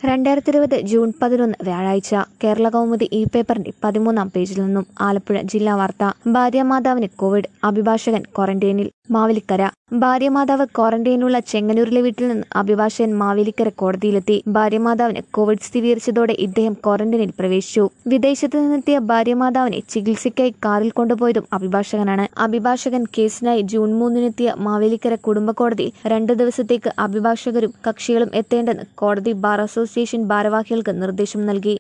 രണ്ടായിരത്തി ഇരുപത് ജൂൺ പതിനൊന്ന് വ്യാഴാഴ്ച കേരള കൗമുദി ഇ പേപ്പറിന്റെ പതിമൂന്നാം പേജിൽ നിന്നും ആലപ്പുഴ ജില്ലാ വാർത്ത ഭാര്യമാതാവിന് കോവിഡ് അഭിഭാഷകൻ ക്വാറന്റൈനിൽ മാവേലിക്കര ഭാര്യമാതാവ് ക്വാറന്റൈനിലുള്ള ചെങ്ങന്നൂരിലെ വീട്ടിൽ നിന്ന് അഭിഭാഷകൻ മാവേലിക്കര കോടതിയിലെത്തി ഭാര്യമാതാവിന് കോവിഡ് സ്ഥിരീകരിച്ചതോടെ ഇദ്ദേഹം ക്വാറന്റൈനിൽ പ്രവേശിച്ചു വിദേശത്ത് നിന്നെത്തിയ ഭാര്യമാതാവിനെ ചികിത്സയ്ക്കായി കാറിൽ കൊണ്ടുപോയതും അഭിഭാഷകനാണ് അഭിഭാഷകൻ കേസിനായി ജൂൺ മൂന്നിനെത്തിയ മാവേലിക്കര കുടുംബ കോടതി രണ്ടു ദിവസത്തേക്ക് അഭിഭാഷകരും കക്ഷികളും എത്തേണ്ടെന്ന് കോടതി ബാർ അസോസിയേഷൻ ഭാരവാഹികൾക്ക് നിർദ്ദേശം നൽകി